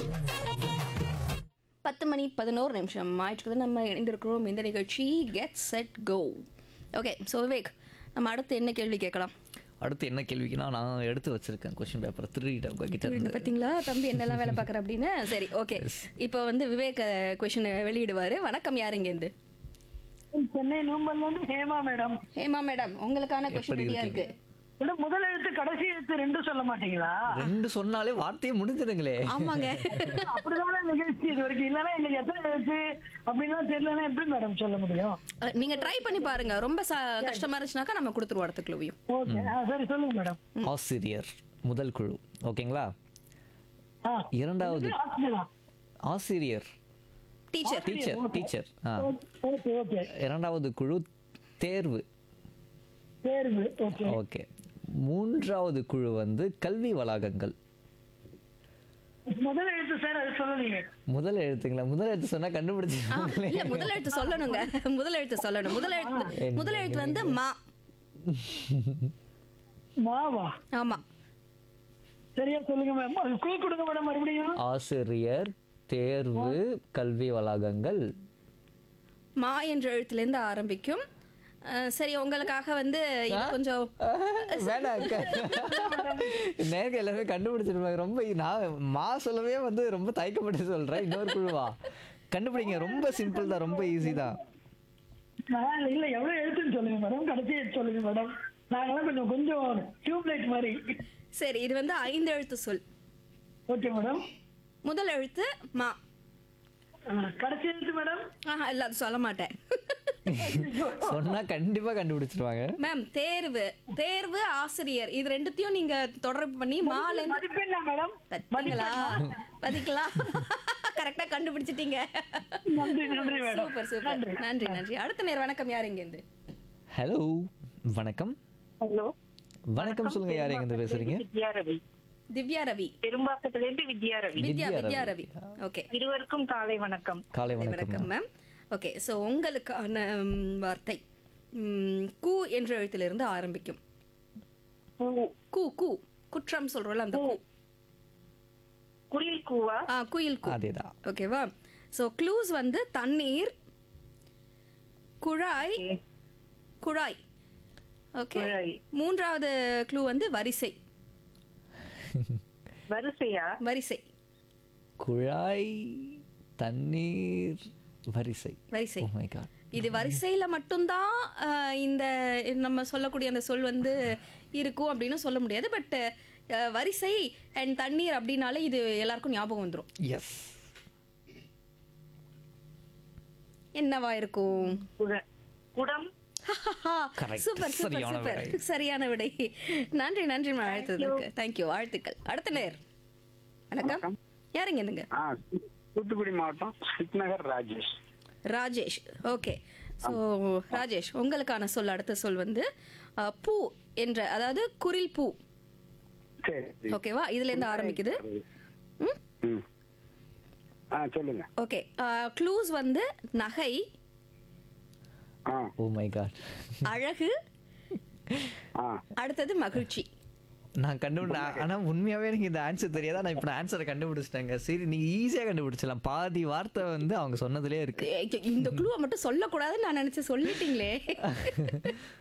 பத்து மணி பதினோரு நிமிஷம் ஆயிட்டு நம்ம இணைந்திருக்கிறோம் இந்த நிகழ்ச்சி get set go okay so Vivek நம்ம அடுத்து என்ன கேள்வி கேட்கலாம் அடுத்து என்ன கேள்விக்குன்னா நான் எடுத்து வச்சிருக்கேன் கொஸ்டின் பேப்பர் திருடிட்டேன் உங்ககிட்ட இந்த இருந்து பார்த்தீங்களா தம்பி என்னெல்லாம் வேலை பார்க்குற அப்படின்னு சரி ஓகே இப்போ வந்து விவேக் கொஷின் வெளியிடுவார் வணக்கம் யாருங்க இருந்து சென்னை நூம்பல்ல இருந்து ஹேமா மேடம் ஹேமா மேடம் உங்களுக்கான கொஷின் எப்படி ரெடியா இருக்கு இல்ல முதல் எழுத்து கடைசி எழுத்து ரெண்டும் சொல்ல மாட்டீங்களா ரெண்டு சொன்னாலே வார்த்தையே முடிஞ்சிடுங்களே ஆமாங்க அப்படிதானே நிகழ்ச்சி இது வரைக்கும் இல்லைன்னா எங்களுக்கு எத்தனை எழுத்து அப்படின்லாம் தெரியலன்னா எப்படி மேடம் சொல்ல முடியும் அஹ், நீங்க ட்ரை பண்ணி பாருங்க ரொம்ப ச- கஷ்டமா இருந்துச்சுனாக்கா நம்ம கொடுத்துருவோம் அடுத்த குழுவையும் ஓகே சரி சொல்லுங்க மேடம் ஆசிரியர் முதல் குழு ஓகேங்களா ஆ இரண்டாவது ஆசிரியரா? ஆசிரியர் டீச்சர் டீச்சர் டீச்சர் ஆ ஓகே ஓகே இரண்டாவது குழு தேர்வு தேர்வு ஓகே ஓகே மூன்றாவது குழு வந்து கல்வி வளாகங்கள் முதல் எழுத்து சார் அது சொல்லலீங்க முதல் எழுத்துங்களா முதல் எழுத்து சொன்னா ஆ, கண்டுபிடிச்சிருவாங்களே இல்ல முதல் எழுத்து சொல்லணுங்க முதல் எழுத்து சொல்லணும் முதல் எழுத்து முதல் எழுத்து வந்து மா மாவா ஆமா சரியா சொல்லுங்க மேம் அது குழு கொடுங்க மேடம் மறுபடியும் ஆசிரியர் தேர்வு கல்வி வளாகங்கள் மா என்ற எழுத்துல இருந்து ஆரம்பிக்கும் அஹ், சரி உங்களுக்காக வந்து இது கொஞ்சம் வேணாம் நேருக்கு எல்லாமே கண்டுபிடிச்சிருப்பாங்க ரொம்ப நான் மா சொல்லவே வந்து ரொம்ப தயக்கப்பட்டு சொல்றேன் இன்னொரு குழுவா கண்டுபிடிங்க ரொம்ப சிம்பிள் தான் ரொம்ப ஈஸி தான் நான் இல்ல எவ்வளவு எழுத்துன்னு சொல்லுங்க மேடம் கடைசி எழுத்து சொல்லுங்க மேடம் நாங்கெல்லாம் கொஞ்சம் கொஞ்சம் டியூப்லைட் மாதிரி சரி இது வந்து ஐந்து எழுத்து சொல் ஓகே மேடம் முதல் எழுத்து மா கடைசி எழுத்து மேடம் ஆஹா இல்ல அது சொல்ல மாட்டேன் சொன்னா கண்டிப்பா கண்டுபிடிச்சிருவாங்க மேம் தேர்வு தேர்வு ஆசிரியர் இது ரெண்டுத்தையும் நீங்க தொடர்பு பண்ணி மாலை மதிப்பெண்ணா மேடம் பாத்தீங்களா பாத்தீங்களா கரெக்டா கண்டுபிடிச்சிட்டீங்க நன்றி நன்றி மேடம் சூப்பர் சூப்பர் நன்றி நன்றி அடுத்த நேரம் வணக்கம் யார் இங்க இருந்து ஹலோ வணக்கம் ஹலோ வணக்கம் சொல்லுங்க யார் எங்க இருந்து பேசுறீங்க வித்யா ரவி திவ்யா ரவி பெரும்பாக்கத்துல இருந்து வித்யா ரவி வித்யா வித்யா வித்யா ரவி ஓகே இருவருக்கும் காலை வணக்கம் காலை வணக்கம் வணக்கம் மேம் ஓகே ஸோ உங்களுக்கான ம், வார்த்தை ம், கு என்ற எழுத்திலிருந்து ஆரம்பிக்கும் பூ கு கு குற்றம் சொல்றோம்ல அந்த கு குயில் கூவா ஆ குயில் கு அதேதான் ஓகேவா ஸோ க்ளூஸ் வந்து தண்ணீர் குழாய் குழாய் ஓகே குழாய். மூன்றாவது க்ளூ வந்து வரிசை வரிசையா வரிசை குழாய் தண்ணீர் வரிசை வரிசை ஓ மை காட் இது வரிசையில மட்டும்தான் ஆஹ், இந்த நம்ம சொல்லக்கூடிய அந்த சொல் வந்து இருக்கும் அப்படின்னு சொல்ல முடியாது பட் வரிசை அண்ட் தண்ணீர் அப்படின்னாலே இது எல்லாருக்கும் ஞாபகம் வந்துடும் எஸ் என்னவா இருக்கும் குட- குடம் Correct. சூப்பர் சூப்பர் சரியான சூப்பர் விடை. சரியான விடை நன்றி நன்றி மா அழைத்ததுக்கு தேங்க்யூ வாழ்த்துக்கள் அடுத்த நேர் வணக்கம் யாருங்க என்னங்க ஆ தூத்துக்குடி மாவட்டம் சித்நகர் ராஜேஷ் ராஜேஷ் ஓகே ஸோ ராஜேஷ் உங்களுக்கான சொல் அடுத்த சொல் வந்து அஹ், பூ என்ற அதாவது குரில் பூ சரி ஓகேவா இதுல இருந்து ஆரம்பிக்குது ம் ம் ஆ சொல்லுங்க ஓகே க்ளூஸ் வந்து நகை ஆ ஓ மை காட் அழகு ஆ அடுத்தது மகிழ்ச்சி நான் கண்டுபிடி ஆனா உண்மையாவே எனக்கு இந்த ஆன்சர் தெரியாதா நான் இப்போ ஆன்சரை கண்டுபிடிச்சிட்டேங்க சரி நீங்க ஈஸியா கண்டுபிடிச்சலாம் பாதி வார்த்தை வந்து அவங்க சொன்னதுலயே இருக்கு ஏய், இந்த க்ளூவை மட்டும் சொல்லக்கூடாதுன்னு நான் நினைச்சு சொல்லிட்டீங்களே